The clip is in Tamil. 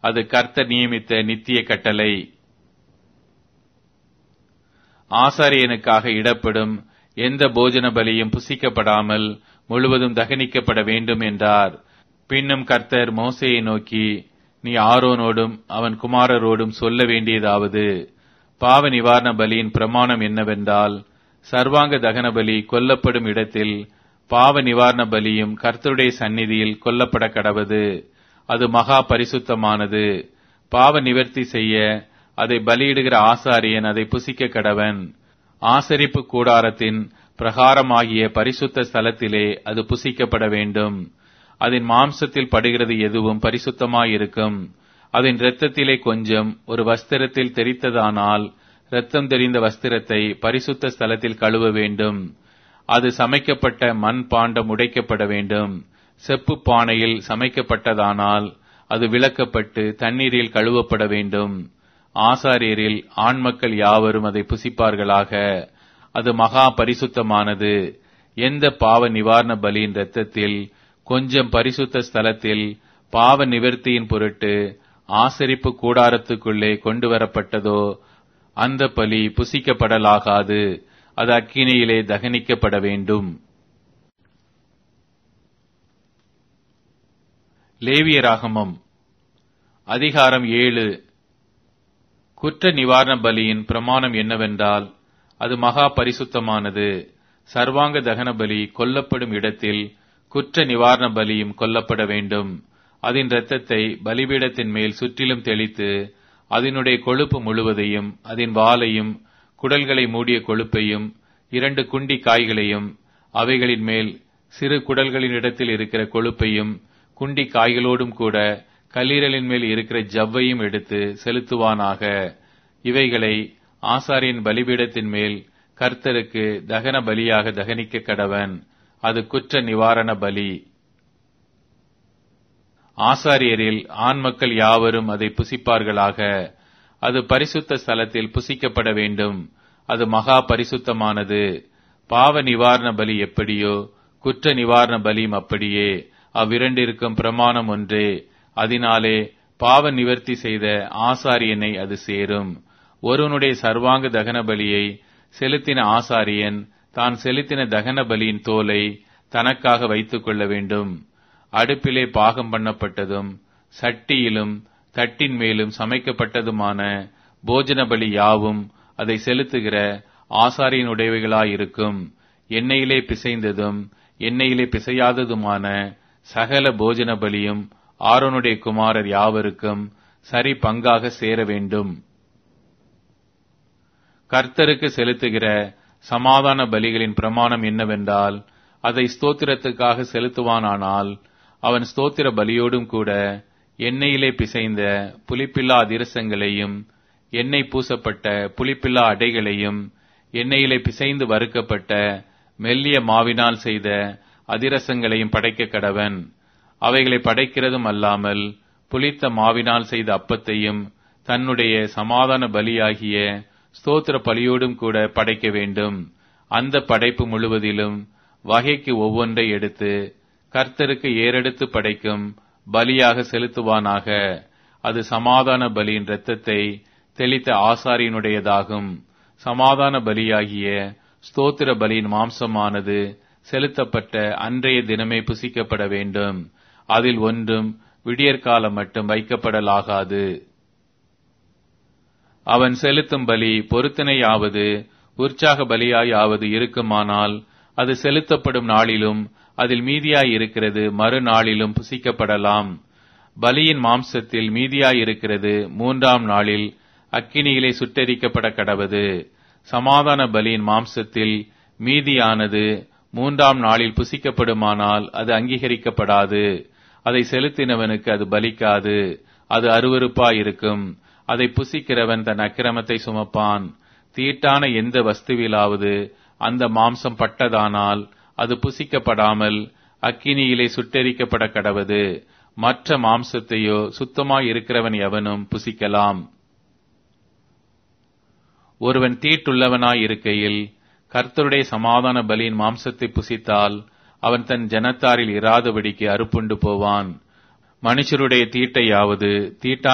அது கர்த்தர் நியமித்த நித்திய கட்டளை ஆசாரியனுக்காக இடப்படும் எந்த போஜன பலியும் புசிக்கப்படாமல் முழுவதும் தகனிக்கப்பட வேண்டும் என்றார் பின்னும் கர்த்தர் மோசையை நோக்கி நீ ஆரோனோடும் அவன் குமாரரோடும் சொல்ல வேண்டியதாவது பாவ நிவாரண பலியின் பிரமாணம் என்னவென்றால் சர்வாங்க தகன பலி கொல்லப்படும் இடத்தில் பாவ நிவாரண பலியும் கர்த்தருடைய சந்நிதியில் கொல்லப்பட கடவது அது மகா பரிசுத்தமானது பாவ நிவர்த்தி செய்ய அதை பலியிடுகிற ஆசாரியன் அதை புசிக்க கடவன் ஆசரிப்பு கூடாரத்தின் பிரகாரமாகிய பரிசுத்த ஸ்தலத்திலே அது புசிக்கப்பட வேண்டும் அதன் மாம்சத்தில் படுகிறது எதுவும் பரிசுத்தமாயிருக்கும் அதன் இரத்தத்திலே கொஞ்சம் ஒரு வஸ்திரத்தில் தெரித்ததானால் இரத்தம் தெரிந்த வஸ்திரத்தை பரிசுத்த ஸ்தலத்தில் கழுவ வேண்டும் அது சமைக்கப்பட்ட மண் பாண்டம் உடைக்கப்பட வேண்டும் செப்பு பானையில் சமைக்கப்பட்டதானால் அது விளக்கப்பட்டு தண்ணீரில் கழுவப்பட வேண்டும் ஆசாரியரில் ஆண் மக்கள் யாவரும் அதை புசிப்பார்களாக அது மகா பரிசுத்தமானது எந்த பாவ நிவாரண பலியின் இரத்தத்தில் கொஞ்சம் பரிசுத்த ஸ்தலத்தில் பாவ நிவர்த்தியின் பொருட்டு ஆசரிப்பு கூடாரத்துக்குள்ளே கொண்டு வரப்பட்டதோ அந்த பலி புசிக்கப்படலாகாது அது அக்கினியிலே தகனிக்கப்பட வேண்டும் லேவியராகமம் அதிகாரம் ஏழு குற்ற நிவாரண பலியின் பிரமாணம் என்னவென்றால் அது மகா பரிசுத்தமானது சர்வாங்க தகன பலி கொல்லப்படும் இடத்தில் குற்ற நிவாரண பலியும் கொல்லப்பட வேண்டும் அதன் இரத்தத்தை பலிபீடத்தின் மேல் சுற்றிலும் தெளித்து அதனுடைய கொழுப்பு முழுவதையும் அதன் வாலையும் குடல்களை மூடிய கொழுப்பையும் இரண்டு குண்டி காய்களையும் அவைகளின் மேல் சிறு குடல்களின் இடத்தில் இருக்கிற கொழுப்பையும் குண்டி காய்களோடும் கூட கல்லீரலின் மேல் இருக்கிற ஜவ்வையும் எடுத்து செலுத்துவானாக இவைகளை ஆசாரியின் பலிபீடத்தின் மேல் கர்த்தருக்கு தகன பலியாக தகனிக்க கடவன் அது குற்ற நிவாரண பலி ஆசாரியரில் ஆண் மக்கள் யாவரும் அதை புசிப்பார்களாக அது பரிசுத்த ஸ்தலத்தில் புசிக்கப்பட வேண்டும் அது மகா பரிசுத்தமானது பாவ நிவாரண பலி எப்படியோ குற்ற நிவாரண பலியும் அப்படியே அவ்விரண்டிற்கும் பிரமாணம் ஒன்றே அதனாலே பாவ நிவர்த்தி செய்த ஆசாரியனை அது சேரும் ஒருவனுடைய சர்வாங்க தகன பலியை செலுத்தின ஆசாரியன் தான் செலுத்தின தகன பலியின் தோலை தனக்காக வைத்துக் கொள்ள வேண்டும் அடுப்பிலே பாகம் பண்ணப்பட்டதும் சட்டியிலும் தட்டின் மேலும் சமைக்கப்பட்டதுமான போஜன பலி யாவும் அதை செலுத்துகிற ஆசாரியனுடையவைகளாயிருக்கும் எண்ணெயிலே பிசைந்ததும் எண்ணெயிலே பிசையாததுமான சகல போஜன பலியும் ஆரோனுடைய குமாரர் யாவருக்கும் சரி பங்காக சேர வேண்டும் கர்த்தருக்கு செலுத்துகிற சமாதான பலிகளின் பிரமாணம் என்னவென்றால் அதை ஸ்தோத்திரத்துக்காக செலுத்துவானானால் அவன் ஸ்தோத்திர பலியோடும் கூட எண்ணெயிலே பிசைந்த புலிப்பில்லா அதிரசங்களையும் எண்ணெய் பூசப்பட்ட புலிப்பில்லா அடைகளையும் எண்ணெயிலே பிசைந்து வறுக்கப்பட்ட மெல்லிய மாவினால் செய்த அதிரசங்களையும் படைக்க கடவன் அவைகளை படைக்கிறதும் அல்லாமல் புளித்த மாவினால் செய்த அப்பத்தையும் தன்னுடைய சமாதான பலியாகிய ஸ்தோத்திர பலியோடும் கூட படைக்க வேண்டும் அந்த படைப்பு முழுவதிலும் வகைக்கு ஒவ்வொன்றை எடுத்து கர்த்தருக்கு ஏறெடுத்து படைக்கும் பலியாக செலுத்துவானாக அது சமாதான பலியின் இரத்தத்தை தெளித்த ஆசாரியனுடையதாகும் சமாதான பலியாகிய ஸ்தோத்திர பலியின் மாம்சமானது செலுத்தப்பட்ட அன்றைய தினமே புசிக்கப்பட வேண்டும் அதில் ஒன்றும் விடியற்காலம் மட்டும் வைக்கப்படலாகாது அவன் செலுத்தும் பலி பொருத்தனையாவது உற்சாக பலியாயாவது இருக்குமானால் அது செலுத்தப்படும் நாளிலும் அதில் மீதியாய் இருக்கிறது மறுநாளிலும் புசிக்கப்படலாம் பலியின் மாம்சத்தில் மீதியாய் இருக்கிறது மூன்றாம் நாளில் அக்கினியிலே சுட்டெரிக்கப்பட கடவது சமாதான பலியின் மாம்சத்தில் மீதியானது மூன்றாம் நாளில் புசிக்கப்படுமானால் அது அங்கீகரிக்கப்படாது அதை செலுத்தினவனுக்கு அது பலிக்காது அது அருவருப்பாயிருக்கும் அதை புசிக்கிறவன் தன் அக்கிரமத்தை சுமப்பான் தீட்டான எந்த வஸ்துவிலாவது அந்த மாம்சம் பட்டதானால் அது புசிக்கப்படாமல் அக்கினியிலே சுட்டெரிக்கப்பட கடவது மற்ற மாம்சத்தையோ சுத்தமாய் இருக்கிறவன் எவனும் புசிக்கலாம் ஒருவன் தீட்டுள்ளவனாய் இருக்கையில் கர்த்தருடைய சமாதான பலியின் மாம்சத்தை புசித்தால் அவன் தன் ஜனத்தாரில் இராதபடிக்கு அறுப்புண்டு போவான் மனுஷருடைய தீட்டையாவது தீட்டா